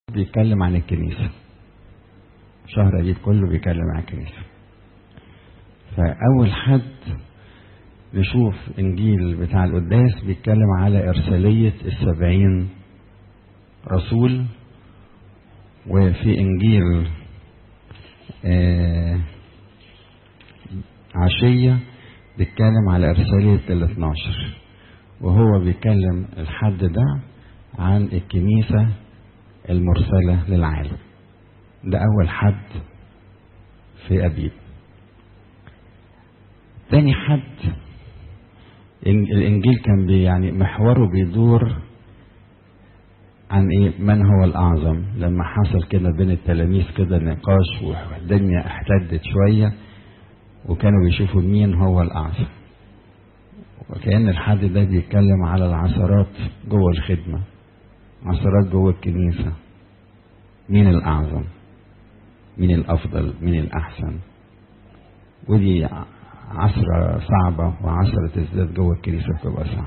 بيتكلم عن الكنيسة شهر أبيب كله بيتكلم عن الكنيسة فأول حد نشوف إنجيل بتاع القداس بيتكلم على إرسالية السبعين رسول وفي إنجيل آه عشية بيتكلم على إرسالية ال 12 وهو بيتكلم الحد ده عن الكنيسة المرسلة للعالم ده أول حد في أبيب تاني حد الإنجيل كان بي يعني محوره بيدور عن إيه من هو الأعظم لما حصل كده بين التلاميذ كده نقاش والدنيا احتدت شوية وكانوا بيشوفوا مين هو الأعظم وكأن الحد ده بيتكلم على العثرات جوه الخدمة عثرات جوه الكنيسة مين الأعظم مين الأفضل مين الأحسن ودي عصرة صعبة وعصرة الذات جوه الكنيسة بتبقى صعبة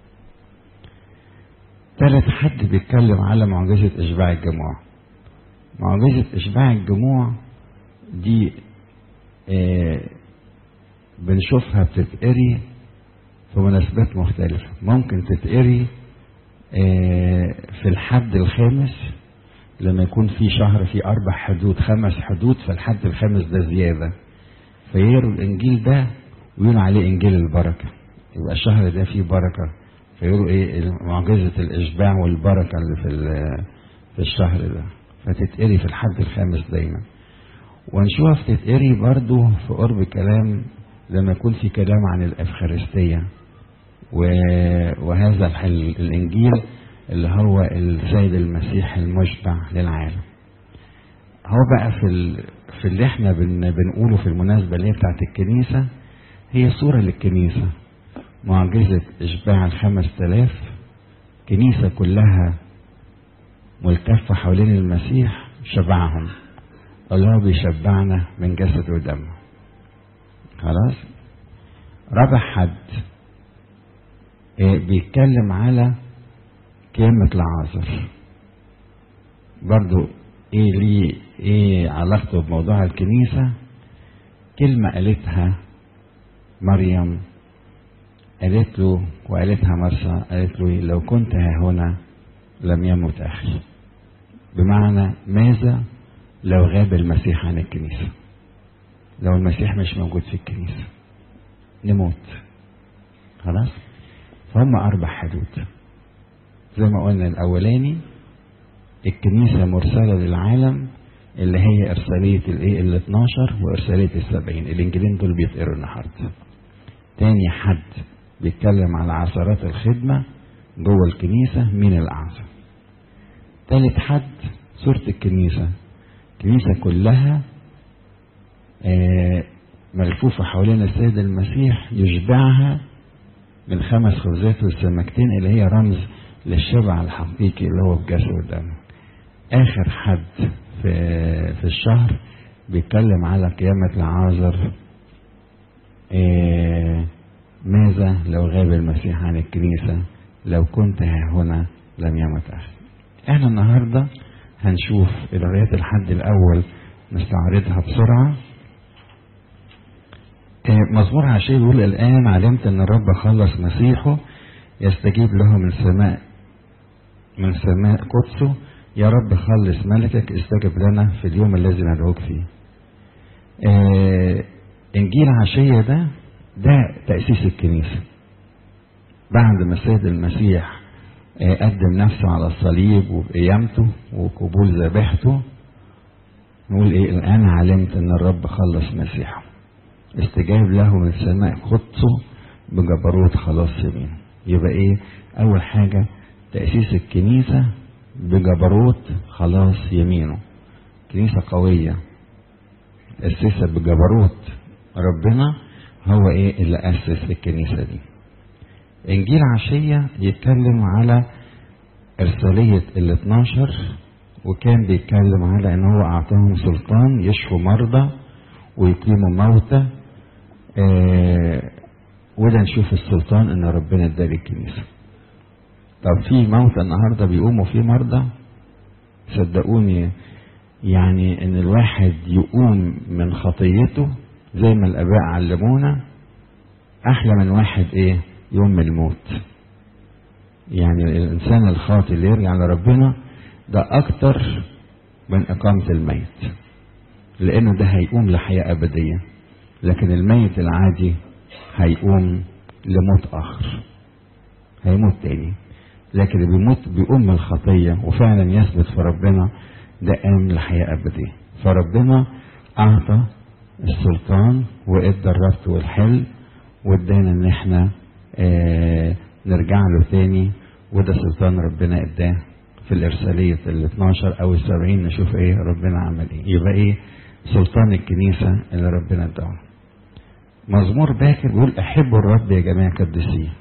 ثالث حد بيتكلم على معجزة إشباع الجموع معجزة إشباع الجموع دي آه بنشوفها بتتقري في مناسبات مختلفة ممكن تتقري آه في الحد الخامس لما يكون في شهر فيه أربع حدود خمس حدود فالحد الخامس ده زيادة فيقروا الإنجيل ده ويقولوا عليه إنجيل البركة يبقى الشهر ده فيه بركة فيقولوا إيه معجزة الإشباع والبركة اللي في في الشهر ده فتتقري في الحد الخامس دايما ونشوفها بتتقري برضو في قرب كلام لما يكون في كلام عن الأفخارستية وهذا الإنجيل اللي هو السيد المسيح المشبع للعالم هو بقى في في اللي احنا بن بنقوله في المناسبة اللي هي بتاعت الكنيسة هي صورة للكنيسة معجزة إشباع الخمس تلاف كنيسة كلها ملتفة حوالين المسيح شبعهم الله بيشبعنا من جسد ودم خلاص رابع حد إيه بيتكلم على كلمة العازر برضو ايه ليه ايه علاقته بموضوع الكنيسة كلمة قالتها مريم قالت له وقالتها مرسى قالت له لو كنت ها هنا لم يمت أخي بمعنى ماذا لو غاب المسيح عن الكنيسة لو المسيح مش موجود في الكنيسة نموت خلاص فهم أربع حدود زي ما قلنا الأولاني الكنيسة مرسلة للعالم اللي هي إرسالية الإيه ال 12 وإرسالية السبعين الإنجيلين دول بيتقروا النهاردة تاني حد بيتكلم على عثرات الخدمة جوه الكنيسة مين الأعظم تالت حد صورة الكنيسة الكنيسة كلها آه ملفوفة حوالين السيد المسيح يشبعها من خمس خبزات والسمكتين اللي هي رمز للشبع الحقيقي اللي هو بجسد ودم آخر حد في في الشهر بيتكلم على قيامة العازر آه ماذا لو غاب المسيح عن الكنيسة لو كنت ها هنا لم يمت أخي احنا النهاردة هنشوف قرايات الحد الأول نستعرضها بسرعة مزمور عشية بيقول الآن علمت أن الرب خلص مسيحه يستجيب له من سماء من سماء قدسه يا رب خلص ملكك استجب لنا في اليوم الذي ندعوك فيه إنجيل عشية ده ده تأسيس الكنيسة بعد ما السيد المسيح قدم نفسه على الصليب وبقيامته وقبول ذبيحته نقول ايه الآن علمت ان الرب خلص مسيحه استجاب له من سماء قدسه بجبروت خلاص يمينه يبقى ايه اول حاجة تأسيس الكنيسة بجبروت خلاص يمينه كنيسة قوية تأسيسها بجبروت ربنا هو ايه اللي أسس الكنيسة دي انجيل عشية يتكلم على ارسالية ال 12 وكان بيتكلم على ان هو اعطاهم سلطان يشفوا مرضى ويقيموا موتى آه وده نشوف السلطان ان ربنا ادى الكنيسة طب في موتى النهارده بيقوموا في مرضى صدقوني يعني ان الواحد يقوم من خطيته زي ما الاباء علمونا احلى من واحد ايه يوم من الموت يعني الانسان الخاطئ اللي يرجع لربنا ده اكتر من اقامة الميت لانه ده هيقوم لحياة ابدية لكن الميت العادي هيقوم لموت اخر هيموت تاني لكن اللي بيموت بيقوم من الخطية وفعلا يثبت في ربنا ده قام لحياة أبدية فربنا أعطى السلطان وإدى الربط والحل وإدانا إن إحنا آه نرجع له تاني وده سلطان ربنا إداه في الإرسالية ال 12 أو ال 70 نشوف إيه ربنا عمل إيه يبقى إيه سلطان الكنيسة اللي ربنا إداه مزمور باكر بيقول أحبوا الرب يا جماعة قديسين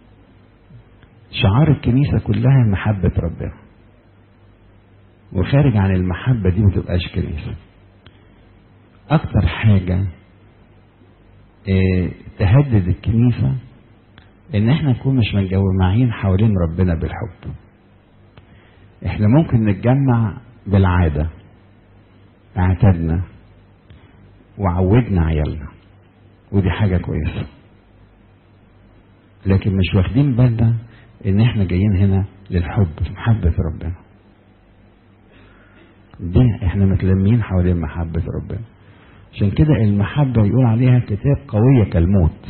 شعار الكنيسة كلها محبة ربنا وخارج عن المحبة دي ما تبقاش كنيسة أكتر حاجة اه تهدد الكنيسة إن إحنا نكون مش متجمعين حوالين ربنا بالحب إحنا ممكن نتجمع بالعادة اعتدنا وعودنا عيالنا ودي حاجة كويسة لكن مش واخدين بالنا ان احنا جايين هنا للحب محبة ربنا دي احنا متلمين حوالين محبة ربنا عشان كده المحبة يقول عليها كتاب قوية كالموت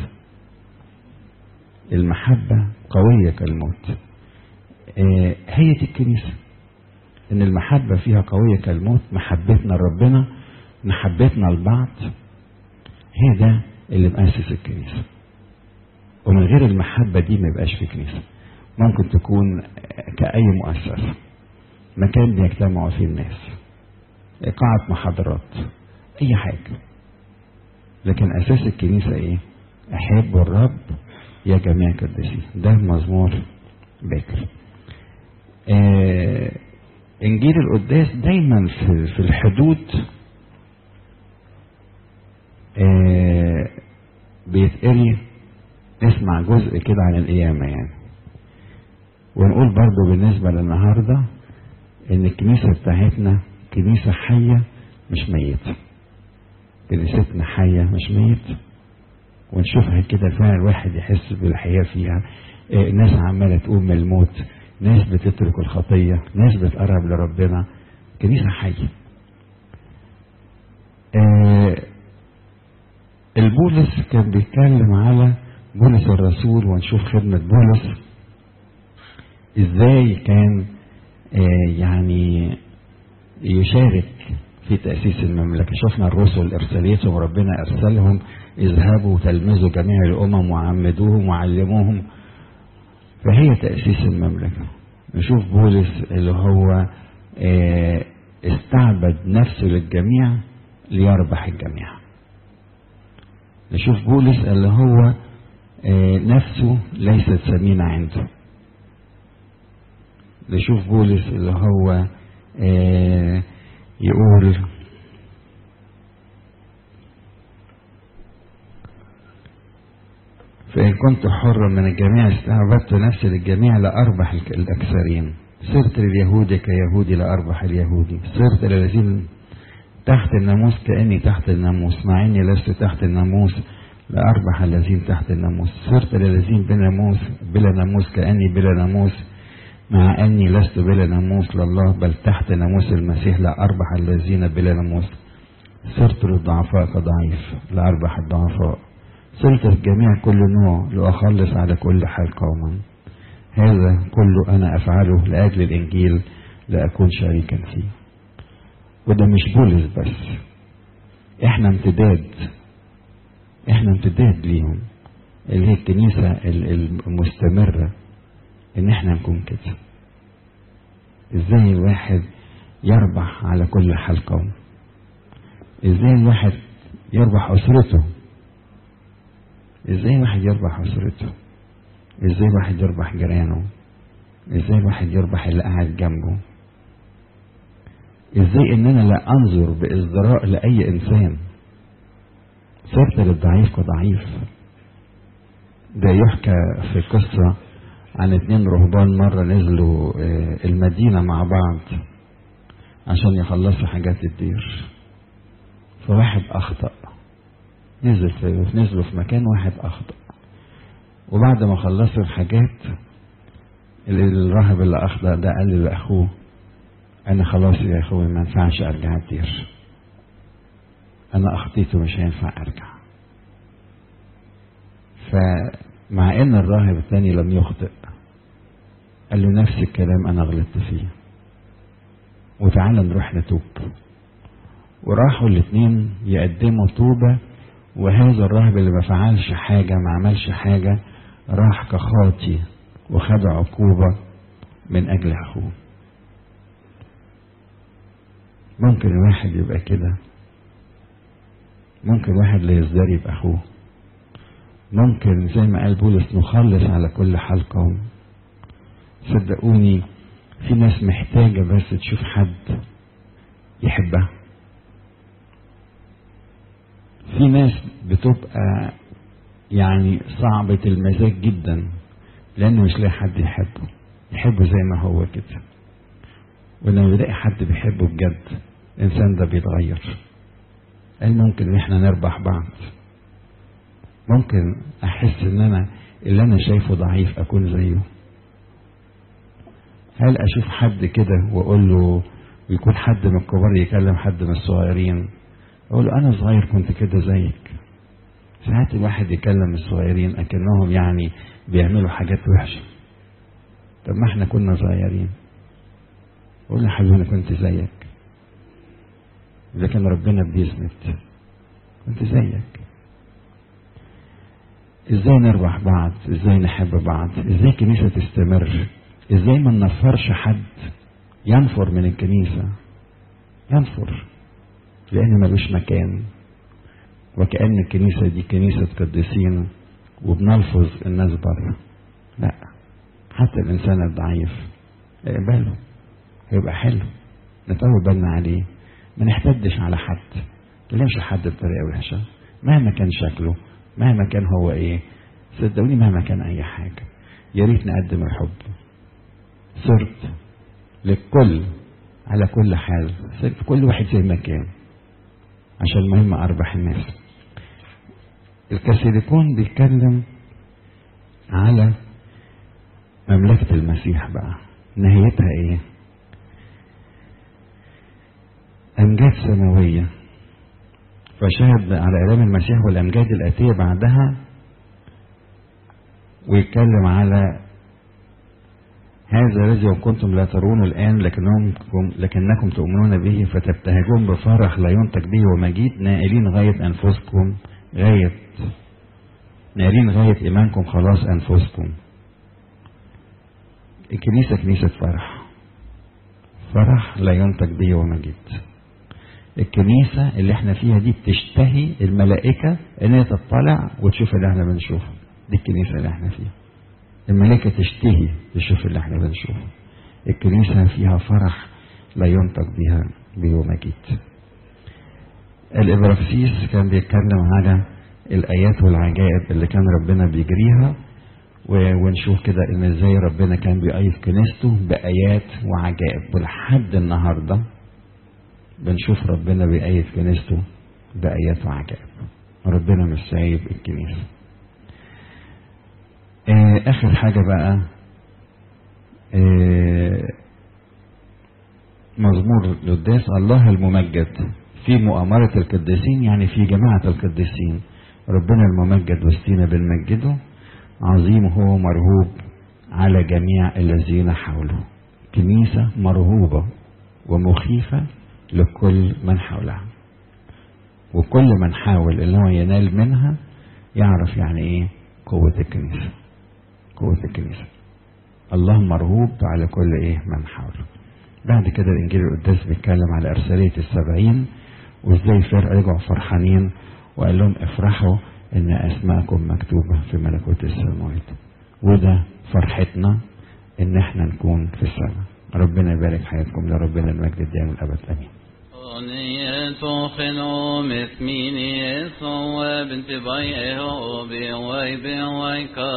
المحبة قوية كالموت اه هي دي الكنيسة ان المحبة فيها قوية كالموت محبتنا لربنا محبتنا لبعض هي ده اللي مؤسس الكنيسة ومن غير المحبة دي ما يبقاش في كنيسة ممكن تكون كأي مؤسسة مكان بيجتمعوا فيه الناس قاعة محاضرات أي حاجة لكن أساس الكنيسة إيه؟ أحب الرب يا جميع قديسين ده مزمور باكر آه إنجيل القداس دايما في, في الحدود آه بيتقري نسمع جزء كده عن القيامة يعني ونقول برضو بالنسبة للنهاردة ان الكنيسة بتاعتنا كنيسة حية مش ميتة كنيستنا حية مش ميت ونشوفها كده فعلا الواحد يحس بالحياة فيها إيه ناس عمالة تقوم من الموت ناس بتترك الخطية ناس بتقرب لربنا كنيسة حية إيه البولس كان بيتكلم على بولس الرسول ونشوف خدمة بولس ازاي كان آه يعني يشارك في تأسيس المملكة شفنا الرسل إرساليتهم ربنا أرسلهم اذهبوا تلمذوا جميع الأمم وعمدوهم وعلموهم فهي تأسيس المملكة نشوف بولس اللي هو آه استعبد نفسه للجميع ليربح الجميع نشوف بولس اللي هو آه نفسه ليست ثمينة عنده نشوف بولس اللي هو آه يقول فإن كنت حرا من الجميع استعبدت نفسي للجميع لأربح الأكثرين صرت لليهود كيهودي لأربح اليهودي صرت للذين تحت الناموس كأني تحت الناموس مع إني لست تحت الناموس لأربح الذين تحت الناموس صرت للذين بناموس بلا ناموس كأني بلا ناموس مع أني لست بلا ناموس لله بل تحت ناموس المسيح لأربح الذين بلا ناموس صرت للضعفاء كضعيف لأربح الضعفاء صرت الجميع كل نوع لأخلص على كل حال قوما هذا كله أنا أفعله لأجل الإنجيل لأكون شريكا فيه وده مش بولس بس احنا امتداد احنا امتداد ليهم اللي هي الكنيسة المستمرة ان احنا نكون كده ازاي الواحد يربح على كل حال قوم ازاي الواحد يربح اسرته ازاي الواحد يربح اسرته ازاي الواحد يربح جيرانه ازاي الواحد يربح اللي قاعد جنبه ازاي ان انا لا انظر بازدراء لاي انسان صرت للضعيف كضعيف ده يحكى في قصة عن اتنين رهبان مرة نزلوا المدينة مع بعض عشان يخلصوا حاجات الدير فواحد أخطأ نزل في نزلوا في مكان واحد أخطأ وبعد ما خلصوا الحاجات الراهب اللي أخطأ ده قال لأخوه أنا خلاص يا أخوي ما ينفعش أرجع الدير أنا أخطيت ومش هينفع أرجع فمع إن الراهب الثاني لم يخطئ قال له نفس الكلام أنا غلطت فيه وتعالى نروح نتوب وراحوا الاثنين يقدموا توبة وهذا الراهب اللي ما فعلش حاجة ما عملش حاجة راح كخاطي وخد عقوبة من أجل أخوه ممكن الواحد يبقى كده ممكن واحد لا يزدري بأخوه ممكن زي ما قال بولس نخلص على كل حال قوم صدقوني في ناس محتاجة بس تشوف حد يحبها في ناس بتبقى يعني صعبة المزاج جدا لأنه مش لاقي حد يحبه يحبه زي ما هو كده ولما بيلاقي حد بيحبه بجد الإنسان ده بيتغير قال ممكن إن إحنا نربح بعض ممكن أحس إن أنا اللي أنا شايفه ضعيف أكون زيه هل أشوف حد كده وأقول له ويكون حد من الكبار يكلم حد من الصغيرين أقول له أنا صغير كنت كده زيك ساعات الواحد يكلم الصغيرين أكنهم يعني بيعملوا حاجات وحشة طب ما احنا كنا صغيرين أقول له حبيبي أنا كنت زيك إذا كان ربنا بيثبت كنت زيك ازاي نربح بعض ازاي نحب بعض ازاي الكنيسة تستمر ازاي ما ننفرش حد ينفر من الكنيسة ينفر لأن ملوش مكان وكأن الكنيسة دي كنيسة قديسين وبنلفظ الناس بره لا حتى الإنسان الضعيف اقبله هيبقى حلو نطول بالنا عليه ما نحتدش على حد نكلمش حد بطريقة وحشة مهما كان شكله مهما كان هو ايه صدقوني مهما كان اي حاجة يا ريت نقدم الحب صرت للكل على كل حال صرت كل واحد زي ما كان عشان المهم اربح الناس الكاثوليكون بيتكلم على مملكة المسيح بقى نهايتها ايه امجاد سماويه فشهد على اعلام المسيح والامجاد الاتيه بعدها ويتكلم على هذا الذي كنتم لا ترون الان لكنكم لكنكم تؤمنون به فتبتهجون بفرح لا ينطق به ومجيد نائلين غايه انفسكم غايه نائلين غايه ايمانكم خلاص انفسكم الكنيسه كنيسه فرح فرح لا ينطق به ومجيد الكنيسة اللي احنا فيها دي بتشتهي الملائكة ان هي تطلع وتشوف اللي احنا بنشوفه دي الكنيسة اللي احنا فيها الملائكة تشتهي تشوف اللي احنا بنشوفه الكنيسة فيها فرح لا ينطق بها بيوم مجيد الإبراكسيس كان بيتكلم على الآيات والعجائب اللي كان ربنا بيجريها ونشوف كده ان ازاي ربنا كان بيأيد كنيسته بآيات وعجائب ولحد النهارده بنشوف ربنا بيأيد كنيسته بآيات وعجائب ربنا مش سايب الكنيسة آه آخر حاجة بقى آه مزمور القداس الله الممجد في مؤامرة القديسين يعني في جماعة القديسين ربنا الممجد وسطينا بنمجده عظيم هو مرهوب على جميع الذين حوله كنيسة مرهوبة ومخيفة لكل من حولها وكل من حاول ان هو ينال منها يعرف يعني ايه قوة الكنيسة قوة الكنيسة الله مرهوب على كل ايه من حوله بعد كده الانجيل القداس بيتكلم على ارسالية السبعين وازاي فرق رجعوا فرحانين وقال لهم افرحوا ان اسماءكم مكتوبة في ملكوت السماوات وده فرحتنا ان احنا نكون في السماء ربنا يبارك حياتكم لربنا المجد الدائم الابد امين أغنية خنو مثميني صواب انتبايعه بيواي بيواي